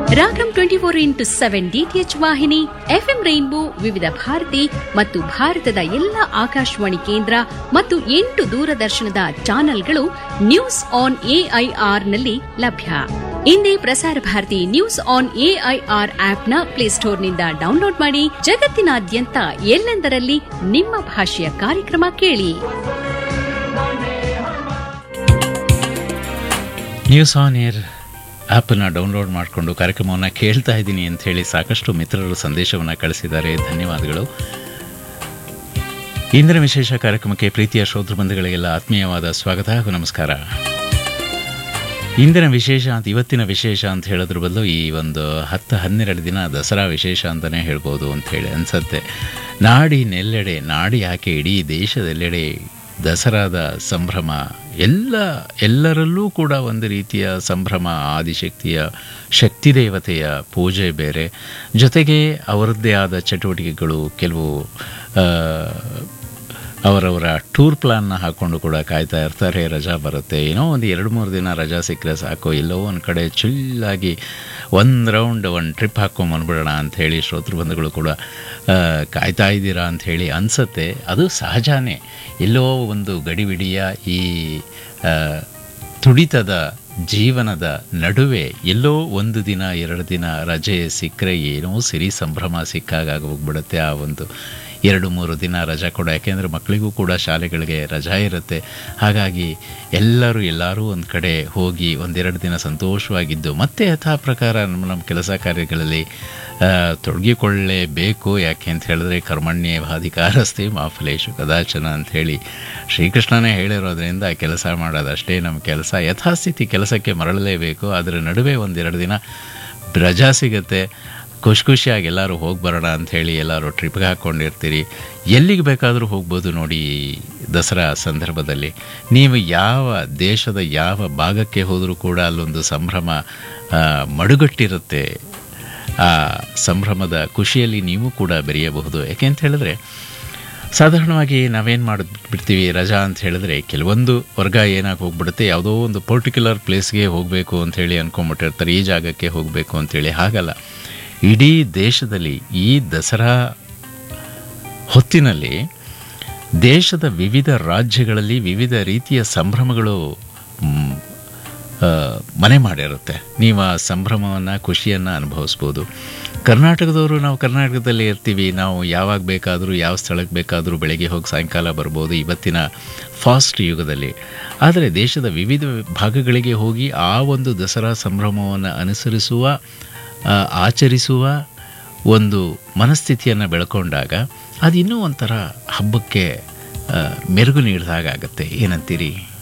ರಾಗಂ twenty four into seven DTH ವಾಹಿನಿ FM rainbow Vividh Bharati ಮತ್ತು ಭಾರತದ ಎಲ್ಲ ಆಕಾಶವಾಣಿ ಕೇಂದ್ರ ಮತ್ತು ಎಂಟು ದೂರದರ್ಶನದ ಚಾನೆಲ್ಗಳು ನ್ಯೂಸ್ ಆನ್ ಎಐಆರ್ನಲ್ಲಿ ಲಭ್ಯ ಇಂದೇ Prasar Bharati news on AIR ಆಪ್ನ ಪ್ಲೇಸ್ಟೋರ್ನಿಂದ ಡೌನ್ಲೋಡ್ ಮಾಡಿ ಜಗತ್ತಿನಾದ್ಯಂತ ಎಲ್ಲೆಂದರಲ್ಲಿ ನಿಮ್ಮ ಭಾಷೆಯ ಕಾರ್ಯಕ್ರಮ ಕೇಳಿ ನ್ಯೂಸ್ ಆನ್ ಏರ್ ಆ್ಯಪನ್ನು ಡೌನ್ಲೋಡ್ ಮಾಡಿಕೊಂಡು ಕಾರ್ಯಕ್ರಮವನ್ನು ಕೇಳ್ತಾ ಇದ್ದೀನಿ ಅಂತ ಹೇಳಿ ಸಾಕಷ್ಟು ಮಿತ್ರರು ಸಂದೇಶವನ್ನು ಕಳಿಸಿದ್ದಾರೆ ಧನ್ಯವಾದಗಳು ಇಂದಿನ ವಿಶೇಷ ಕಾರ್ಯಕ್ರಮಕ್ಕೆ ಪ್ರೀತಿಯ ಶ್ರೋತೃ ಬಂಧುಗಳಿಗೆಲ್ಲ ಆತ್ಮೀಯವಾದ ಸ್ವಾಗತ ಹಾಗೂ ನಮಸ್ಕಾರ ಇಂದಿನ ವಿಶೇಷ ಅಂತ ಇವತ್ತಿನ ವಿಶೇಷ ಅಂತ ಹೇಳೋದ್ರ ಬದಲು ಈ ಒಂದು ಹತ್ತು ಹನ್ನೆರಡು ದಿನ ದಸರಾ ವಿಶೇಷ ಅಂತಲೇ ಹೇಳ್ಬೋದು ಅಂತ ಹೇಳಿ ಅನಿಸತ್ತೆ ನಾಡಿನೆಲ್ಲೆಡೆ ನಾಡಿ ಯಾಕೆ ಇಡೀ ದೇಶದೆಲ್ಲೆಡೆ ದಸರಾದ ಸಂಭ್ರಮ ಎಲ್ಲ ಎಲ್ಲರಲ್ಲೂ ಕೂಡ ಒಂದು ರೀತಿಯ ಸಂಭ್ರಮ ಆದಿಶಕ್ತಿಯ ಶಕ್ತಿ ದೇವತೆಯ ಪೂಜೆ ಬೇರೆ ಜೊತೆಗೆ ಅವರದ್ದೇ ಆದ ಚಟುವಟಿಕೆಗಳು ಕೆಲವು ಆ, ಅವರವರ ಟೂರ್ ಪ್ಲಾನ್ನ ಹಾಕ್ಕೊಂಡು ಕೂಡ ಕಾಯ್ತಾ ಇರ್ತಾರೆ ರಜಾ ಬರುತ್ತೆ ಏನೋ ಒಂದು ಎರಡು ಮೂರು ದಿನ ರಜಾ ಸಿಕ್ಕರೆ ಸಾಕು ಎಲ್ಲೋ ಒಂದು ಕಡೆ ಚಿಲ್ಲಾಗಿ ಒಂದು ರೌಂಡ್ ಒಂದು ಟ್ರಿಪ್ ಹಾಕ್ಕೊಂಬಂದ್ಬಿಡೋಣ ಅಂಥೇಳಿ ಶ್ರೋತೃ ಬಂಧುಗಳು ಕೂಡ ಆ, ಕಾಯ್ತಾ ಇದ್ದೀರಾ ಅಂಥೇಳಿ ಅನಿಸುತ್ತೆ ಅದು ಸಹಜಾನೇ ಎಲ್ಲೋ ಒಂದು ಗಡಿಬಿಡಿಯ ಈ ಆ, ತುಡಿತದ ಜೀವನದ ನಡುವೆ ಎಲ್ಲೋ ಒಂದು ದಿನ ಎರಡು ದಿನ ರಜೆ ಸಿಕ್ಕರೆ ಏನೋ ಸಿರಿ ಸಂಭ್ರಮ ಸಿಕ್ಕಾಗ ಹೋಗ್ಬಿಡುತ್ತೆ ಆ ಒಂದು ಎರಡು ಮೂರು ದಿನ ರಜಾ ಕೂಡ ಯಾಕೆಂದರೆ ಮಕ್ಕಳಿಗೂ ಕೂಡ ಶಾಲೆಗಳಿಗೆ ರಜಾ ಇರುತ್ತೆ ಹಾಗಾಗಿ ಎಲ್ಲರೂ ಎಲ್ಲರೂ ಒಂದು ಕಡೆ ಹೋಗಿ ಒಂದೆರಡು ದಿನ ಸಂತೋಷವಾಗಿದ್ದು ಮತ್ತೆ ಯಥಾ ಪ್ರಕಾರ ನಮ್ಮ ನಮ್ಮ ಕೆಲಸ ಕಾರ್ಯಗಳಲ್ಲಿ ಆ, ತೊಡಗಿಕೊಳ್ಳಲೇಬೇಕು ಯಾಕೆ ಅಂತ ಹೇಳಿದ್ರೆ ಕರ್ಮಣ್ಯೇ ಬಾಧಿಕಾರಸ್ತಿ ಮಾಫಲೇಶು ಕದಾಚನ ಅಂಥೇಳಿ ಶ್ರೀಕೃಷ್ಣನೇ ಹೇಳಿರೋದ್ರಿಂದ ಕೆಲಸ ಮಾಡೋದಷ್ಟೇ ನಮ್ಮ ಕೆಲಸ ಯಥಾಸ್ಥಿತಿ ಕೆಲಸಕ್ಕೆ ಮರಳಲೇಬೇಕು ಅದರ ನಡುವೆ ಒಂದೆರಡು ದಿನ ರಜಾ ಸಿಗುತ್ತೆ ಖುಷಿ ಖುಷಿಯಾಗಿ ಎಲ್ಲರೂ ಹೋಗಿ ಬರೋಣ ಅಂಥೇಳಿ ಎಲ್ಲರೂ ಟ್ರಿಪ್ಗೆ ಹಾಕ್ಕೊಂಡಿರ್ತೀರಿ ಎಲ್ಲಿಗೆ ಬೇಕಾದರೂ ಹೋಗ್ಬೋದು ನೋಡಿ ಈ ದಸರಾ ಸಂದರ್ಭದಲ್ಲಿ ನೀವು ಯಾವ ದೇಶದ ಯಾವ ಭಾಗಕ್ಕೆ ಹೋದರೂ ಕೂಡ ಅಲ್ಲೊಂದು ಸಂಭ್ರಮ ಆ, ಮಡುಗಟ್ಟಿರುತ್ತೆ ಆ ಸಂಭ್ರಮದ ಖುಷಿಯಲ್ಲಿ ನೀವು ಕೂಡ ಬೆರೆಯಬಹುದು ಯಾಕೆ ಅಂತ ಹೇಳಿದ್ರೆ ಸಾಧಾರಣವಾಗಿ ನಾವೇನು ಮಾಡಿಬಿಡ್ತೀವಿ ರಜಾ ಅಂತ ಹೇಳಿದ್ರೆ ಕೆಲವೊಂದು ವರ್ಗ ಏನಾಗಿ ಹೋಗ್ಬಿಡುತ್ತೆ ಯಾವುದೋ ಒಂದು ಪರ್ಟಿಕ್ಯುಲರ್ ಪ್ಲೇಸ್ಗೆ ಹೋಗಬೇಕು ಅಂಥೇಳಿ ಅಂದ್ಕೊಂಬಿಟ್ಟಿರ್ತಾರೆ ಈ ಜಾಗಕ್ಕೆ ಹೋಗಬೇಕು ಅಂಥೇಳಿ ಹಾಗಲ್ಲ ಇಡೀ ದೇಶದಲ್ಲಿ ಈ ದಸರಾ ಹೊತ್ತಿನಲ್ಲಿ ದೇಶದ ವಿವಿಧ ರಾಜ್ಯಗಳಲ್ಲಿ ವಿವಿಧ ರೀತಿಯ ಸಂಭ್ರಮಗಳು ಮ್, ಆ, ಮನೆ ಮಾಡಿರುತ್ತೆ ನೀವು ಆ ಸಂಭ್ರಮವನ್ನು ಖುಷಿಯನ್ನು ಅನುಭವಿಸ್ಬೋದು ಕರ್ನಾಟಕದವರು ನಾವು ಕರ್ನಾಟಕದಲ್ಲಿ ಇರ್ತೀವಿ ನಾವು ಯಾವಾಗ ಬೇಕಾದರೂ ಯಾವ ಸ್ಥಳಕ್ಕೆ ಬೇಕಾದರೂ ಬೆಳಗ್ಗೆ ಹೋಗಿ ಸಾಯಂಕಾಲ ಬರ್ಬೋದು ಇವತ್ತಿನ ಫಾಸ್ಟ್ ಯುಗದಲ್ಲಿ ಆದರೆ ದೇಶದ ವಿವಿಧ ಭಾಗಗಳಿಗೆ ಹೋಗಿ ಆ ಒಂದು ದಸರಾ ಸಂಭ್ರಮವನ್ನು ಅನುಸರಿಸುವ ಆ, ಆಚರಿಸುವ ಒಂದು ಮನಸ್ಥಿತಿಯನ್ನು ಬೆಳ್ಕೊಂಡಾಗ ಅದು ಇನ್ನೂ ಒಂಥರ ಹಬ್ಬಕ್ಕೆ ಆ, ಮೆರುಗು ನೀಡಿದಾಗುತ್ತೆ ಏನಂತೀರಿ